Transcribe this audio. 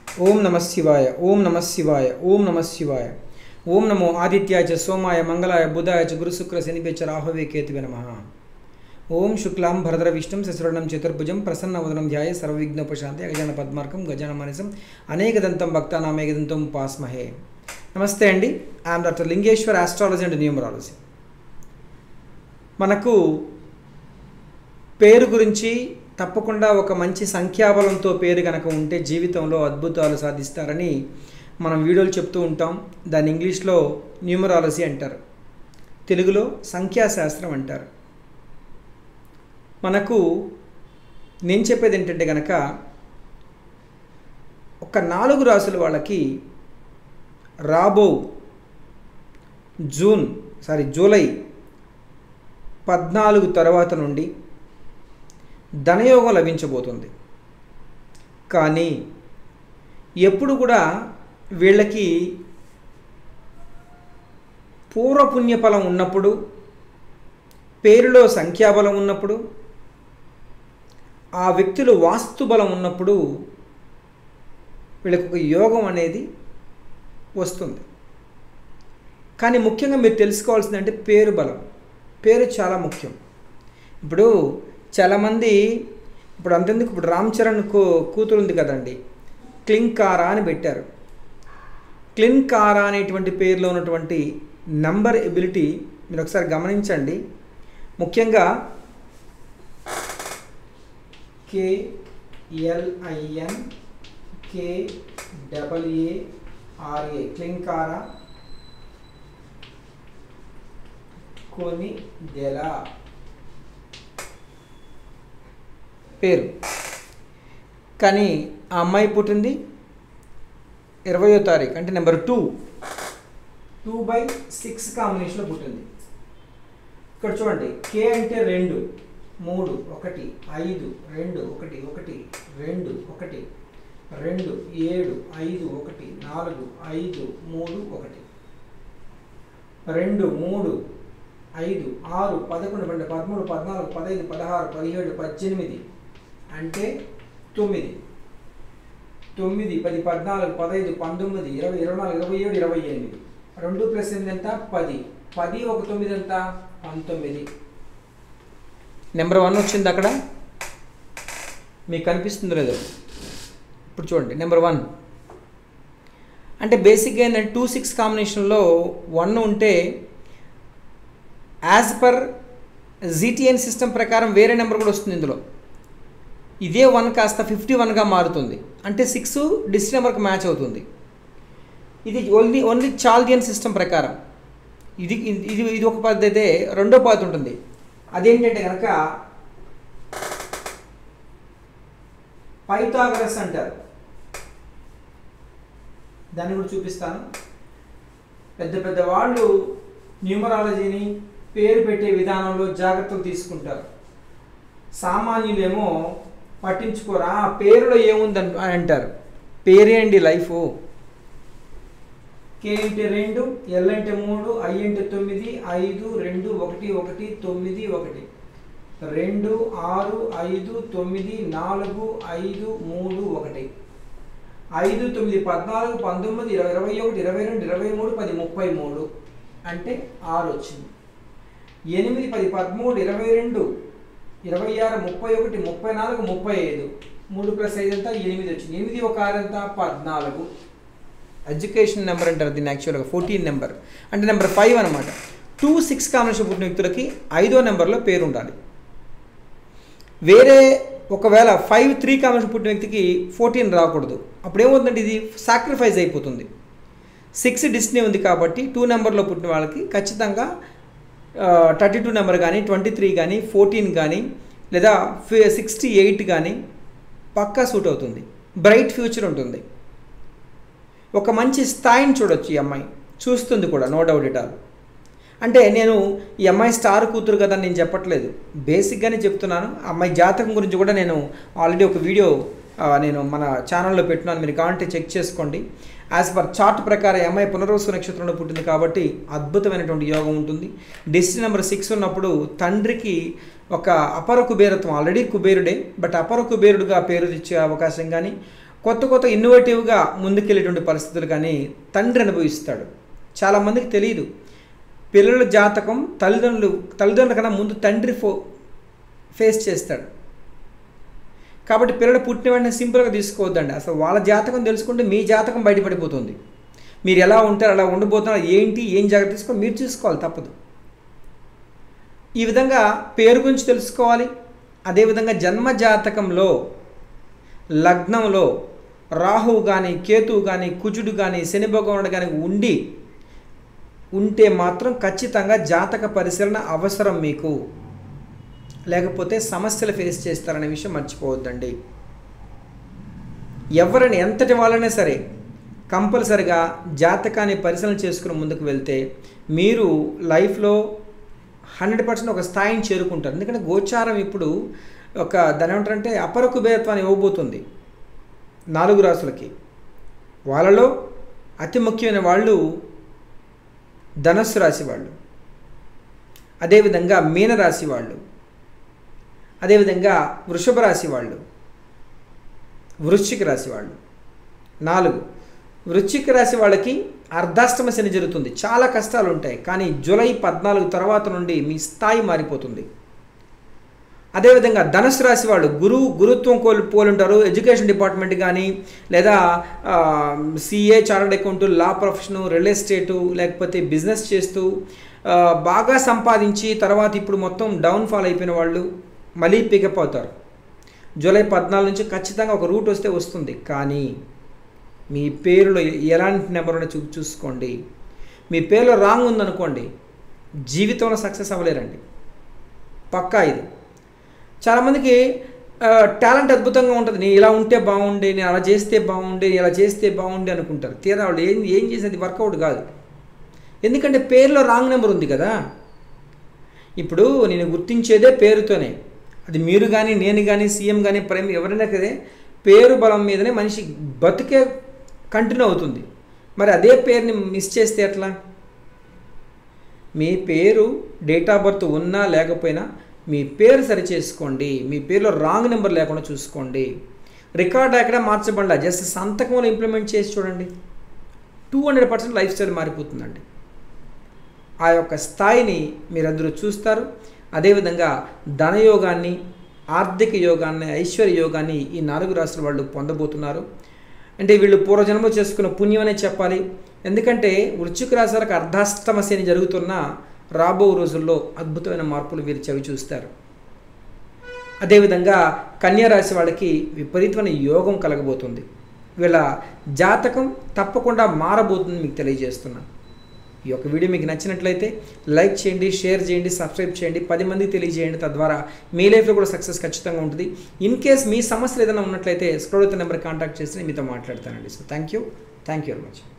ఓం నమ శివాయ ఓం నమ శివాయ ఓం నమ శివాయ ఓం నమో ఆదిత్యాయ చ సోమాయ మంగళాయ బుధాయ చ గురుశుక్ర శనిపేచ రాహవే కేతువే నమ ఓం శుక్లాం భరద్ర విష్ణుం శశురణం చతుర్భుజం ప్రసన్నవదనం ధ్యాయ సర్వవిఘ్నోపశాంతి గజాన పద్మార్కం గజాన మనసం అనేకదంతం భక్తానామేకదంతం పాస్మహే నమస్తే అండి I'm doctor Lingeshwar astrology and numerology మనకు పేరు గురించి తప్పకుండా ఒక మంచి సంఖ్యాబలంతో పేరు కనుక ఉంటే జీవితంలో అద్భుతాలు సాధిస్తారని మనం వీడియోలు చెప్తూ ఉంటాం దాన్ని ఇంగ్లీష్లో న్యూమరాలజీ అంటారు తెలుగులో సంఖ్యాశాస్త్రం అంటారు మనకు నేను చెప్పేది ఏంటంటే కనుక ఒక నాలుగు రాసుల వాళ్ళకి రాబో జూన్ సారీ జూలై పద్నాలుగు తర్వాత నుండి ధనయోగం లభించబోతుంది కానీ ఎప్పుడు కూడా వీళ్ళకి పూర్వపుణ్యఫలం ఉన్నప్పుడు పేరులో సంఖ్యాబలం ఉన్నప్పుడు ఆ వ్యక్తులు వాస్తు బలం ఉన్నప్పుడు వీళ్ళకి ఒక యోగం అనేది వస్తుంది కానీ ముఖ్యంగా మీరు తెలుసుకోవాల్సింది అంటే పేరు బలం పేరు చాలా ముఖ్యం ఇప్పుడు చాలామంది ఇప్పుడు అంతెందుకు ఇప్పుడు రామ్ చరణ్ కూ కూతురు ఉంది కదండి క్లింకారా అని పెట్టారు క్లింకారా అనేటువంటి పేరులో ఉన్నటువంటి నంబర్ ఎబిలిటీ మీరు ఒకసారి గమనించండి ముఖ్యంగా కేఎల్ఐఎన్ కేడబ్ల్యూఏఆర్ఏ క్లింకారా కొని దెలా పేరు కానీ ఆ అమ్మాయి పుట్టింది ఇరవయో తారీఖు అంటే number two two by six కాంబినేషన్లో పుట్టింది ఇక్కడ చూడండి కే అంటే రెండు మూడు ఒకటి ఐదు రెండు ఒకటి ఒకటి రెండు ఒకటి రెండు ఏడు ఐదు ఒకటి నాలుగు ఐదు మూడు ఒకటి రెండు మూడు ఐదు ఆరు పదకొండు పన్నెండు పదమూడు పద్నాలుగు పదహైదు పదహారు పదిహేడు పద్దెనిమిది అంటే తొమ్మిది తొమ్మిది పది పద్నాలుగు పదహైదు పంతొమ్మిది ఇరవై ఇరవై నాలుగు ఇరవై ఏడు ఇరవై ఎనిమిది రెండు ప్లస్ ఎనిమిది ఎంత పది పది ఒక తొమ్మిది ఎంత పంతొమ్మిది నెంబర్ వన్ వచ్చింది అక్కడ మీకు కనిపిస్తుందో లేదో ఇప్పుడు చూడండి నెంబర్ వన్ అంటే బేసిక్గా ఏంటంటే టూ సిక్స్ కాంబినేషన్లో వన్ ఉంటే యాజ్ పర్ జీటీఎన్ సిస్టమ్ ప్రకారం వేరే నెంబర్ కూడా వస్తుంది ఇందులో ఇదే వన్ కాస్త ఫిఫ్టీ వన్గా మారుతుంది అంటే సిక్స్ డిస్ట్రిక్ట్ నెంబర్కి మ్యాచ్ అవుతుంది ఇది ఓన్లీ ఓన్లీ చాల్దియన్ సిస్టమ్ ప్రకారం ఇది ఇది ఇది ఒక పద్ధతి అయితే రెండో పద్ధతి ఉంటుంది అదేంటంటే కనుక పైథాగరస్ అంటారు దాన్ని కూడా చూపిస్తాను పెద్ద పెద్ద వాళ్ళు న్యూమరాలజీని పేరు పెట్టే విధానంలో జాగ్రత్తలు తీసుకుంటారు సామాన్యులేమో పట్టించుకోరా ఆ పేరులో ఏముంది అని అంటారు పేరే అండి లైఫ్ కే అంటే రెండు ఎల్ అంటే మూడు ఐ అంటే తొమ్మిది ఐదు రెండు ఒకటి ఒకటి తొమ్మిది ఒకటి రెండు ఆరు ఐదు తొమ్మిది నాలుగు ఐదు మూడు ఒకటి ఐదు తొమ్మిది పద్నాలుగు పంతొమ్మిది ఇరవై ఇరవై ఒకటి ఇరవై రెండు ఇరవై మూడు పది ముప్పై మూడు అంటే ఆరు వచ్చింది ఎనిమిది పది పదమూడు ఇరవై రెండు ఇరవై ఆరు ముప్పై ఒకటి ముప్పై నాలుగు ముప్పై ఐదు మూడు ప్లస్ ఐదు ఎంత ఎనిమిది వచ్చింది ఎనిమిది ఒక ఆరు ఎంత పద్నాలుగు ఎడ్యుకేషన్ నెంబర్ అంటారు దీన్ని యాక్చువల్గా ఫోర్టీన్ నెంబర్ అంటే నెంబర్ ఫైవ్ అనమాట టూ సిక్స్ కాంబినేషన్ పుట్టిన వ్యక్తులకి ఐదో నెంబర్లో పేరు ఉండాలి వేరే ఒకవేళ ఫైవ్ త్రీ కాంబినేషన్ పుట్టిన వ్యక్తికి ఫోర్టీన్ రాకూడదు అప్పుడు ఏమవుతుందంటే ఇది సాక్రిఫైస్ అయిపోతుంది సిక్స్ డిస్నీ ఉంది కాబట్టి టూ నెంబర్లో పుట్టిన వాళ్ళకి ఖచ్చితంగా థర్టీ టూ నెంబర్ కానీ ట్వంటీ త్రీ కానీ ఫోర్టీన్ కానీ లేదా సిక్స్టీ ఎయిట్ కానీ పక్కా సూట్ అవుతుంది బ్రైట్ ఫ్యూచర్ ఉంటుంది ఒక మంచి స్థాయిని చూడొచ్చు ఈ అమ్మాయి చూస్తుంది కూడా నో డౌట్ ఇట్ ఆల్ అంటే నేను ఈ అమ్మాయి స్టార్ కూతురు కదా నేను చెప్పట్లేదు బేసిక్గానే చెప్తున్నాను అమ్మాయి జాతకం గురించి కూడా నేను ఆల్రెడీ ఒక వీడియో నేను మన ఛానల్లో పెట్టినాను మీరు కావాలంటే చెక్ చేసుకోండి యాజ్ పర్ చార్ట్ ప్రకారం అమ్మాయి పునర్వసు నక్షత్రంలో పుట్టింది కాబట్టి అద్భుతమైనటువంటి యోగం ఉంటుంది డెస్టినీ నెంబర్ సిక్స్ ఉన్నప్పుడు తండ్రికి ఒక అపర కుబేరత్వం ఆల్రెడీ కుబేరుడే బట్ అపర కుబేరుడుగా పేరు తెచ్చే అవకాశం కానీ కొత్త కొత్త ఇన్నోవేటివ్గా ముందుకెళ్ళేటువంటి పరిస్థితులు కానీ తండ్రి అనుభవిస్తాడు చాలామందికి తెలియదు పిల్లల జాతకం తల్లిదండ్రులు తల్లిదండ్రుల కన్నా ముందు తండ్రి ఫో ఫేస్ చేస్తాడు కాబట్టి పిల్లలు పుట్టిన వెంటనే సింపుల్గా తీసుకోవద్దండి అసలు వాళ్ళ జాతకం తెలుసుకుంటే మీ జాతకం బయటపడిపోతుంది మీరు ఎలా ఉంటారు అలా ఉండబోతున్నారు ఏంటి ఏం జాగ్రత్త తీసుకోవాలి మీరు చూసుకోవాలి తప్పదు ఈ విధంగా పేరు గురించి తెలుసుకోవాలి అదేవిధంగా జన్మ జాతకంలో లగ్నంలో రాహువు కానీ కేతువు కానీ కుజుడు కానీ శని భగవానుడు కానీ ఉండి ఉంటే మాత్రం ఖచ్చితంగా జాతక పరిశీలన అవసరం మీకు లేకపోతే సమస్యలు ఫేస్ చేస్తారనే విషయం మర్చిపోవద్దండి ఎవరిని ఎంతటి వాళ్ళైనా సరే కంపల్సరిగా జాతకాన్ని పరిశీలన చేసుకుని ముందుకు వెళ్తే మీరు లైఫ్లో హండ్రెడ్ పర్సెంట్ ఒక స్థాయిని చేరుకుంటారు ఎందుకంటే గోచారం ఇప్పుడు ఒక దాని ఏమంటారంటే అపర కుబేరత్వాన్ని ఇవ్వబోతుంది నాలుగు రాసులకి వాళ్ళలో అతి ముఖ్యమైన వాళ్ళు ధనస్సు రాశి వాళ్ళు అదేవిధంగా మీనరాశి వాళ్ళు అదేవిధంగా వృషభ రాశి వాళ్ళు వృశ్చిక రాశి వాళ్ళు నాలుగు వృశ్చిక రాశి వాళ్ళకి అర్ధాష్టమ శని జరుగుతుంది చాలా కష్టాలు ఉంటాయి కానీ జూలై పద్నాలుగు తర్వాత నుండి మీ స్థాయి మారిపోతుంది అదేవిధంగా ధనుసు రాశి వాళ్ళు గురువు గురుత్వం కోల్ పోలుంటారు ఎడ్యుకేషన్ డిపార్ట్మెంట్ కానీ లేదా CA chartered account law profession real estate లేకపోతే బిజినెస్ చేస్తూ ఆ, బాగా సంపాదించి తర్వాత ఇప్పుడు మొత్తం డౌన్ఫాల్ అయిపోయిన వాళ్ళు మళ్ళీ పికప్ అవుతారు జూలై పద్నాలుగు నుంచి ఖచ్చితంగా ఒక రూట్ వస్తే వస్తుంది కానీ మీ పేరులో ఎలాంటి నెంబర్ ఉన్నో చూ చూసుకోండి మీ పేరులో రాంగ్ ఉందనుకోండి జీవితంలో సక్సెస్ అవ్వలేరండి పక్కా ఇది చాలామందికి టాలెంట్ అద్భుతంగా ఉంటుంది నేను ఇలా ఉంటే బాగుండే నేను అలా చేస్తే బాగుండే నేను ఇలా చేస్తే బాగుండే అనుకుంటారు తీరా వాళ్ళు ఏం ఏం చేసేది వర్కౌట్ కాదు ఎందుకంటే పేరులో రాంగ్ నెంబర్ ఉంది కదా ఇప్పుడు నేను గుర్తించేదే పేరుతోనే అది మీరు కానీ నేను కానీ సీఎం కానీ ప్రైమ్ ఎవరైనా కదే పేరు బలం మీదనే మనిషి బతుకే కంటిన్యూ అవుతుంది మరి అదే పేరుని మిస్ చేస్తే ఎట్లా మీ పేరు డేట్ ఆఫ్ బర్త్ ఉన్నా లేకపోయినా మీ పేరు సరి చేసుకోండి మీ పేరులో రాంగ్ నెంబర్ లేకుండా చూసుకోండి రికార్డ్ ఎక్కడ మార్చబడలా జస్ట్ సంతకంలో ఇంప్లిమెంట్ చేసి చూడండి two hundred percent lifestyle మారిపోతుందండి ఆ యొక్క స్థాయిని మీరందరూ చూస్తారు అదేవిధంగా ధనయోగాన్ని ఆర్థిక యోగాన్ని ఐశ్వర్య యోగాన్ని ఈ నాలుగు రాష్ట్రాల వాళ్ళు పొందబోతున్నారు అంటే వీళ్ళు పూర్వజన్మలో చేసుకున్న పుణ్యం అనే చెప్పాలి ఎందుకంటే వృశ్చిక రాశులకు అర్ధాష్టమ శని జరుగుతున్న రాబో రోజుల్లో అద్భుతమైన మార్పులు వీరు చవి చూస్తారు అదేవిధంగా కన్యా రాశి వాళ్ళకి విపరీతమైన యోగం కలగబోతుంది వీళ్ళ జాతకం తప్పకుండా మారబోతుంది మీకు తెలియజేస్తున్నాను ఈ యొక్క వీడియో మీకు నచ్చినట్లయితే లైక్ చేయండి షేర్ చేయండి సబ్స్క్రైబ్ చేయండి పది మందికి తెలియజేయండి తద్వారా మీ లైఫ్లో కూడా సక్సెస్ ఖచ్చితంగా ఉంటుంది ఇన్ కేస్ మీ సమస్యలు ఏదైనా ఉన్నట్లయితే స్క్రోల్ నెంబర్ కాంటాక్ట్ చేసి నేను మీతో మాట్లాడతానండి so thank you thank you very much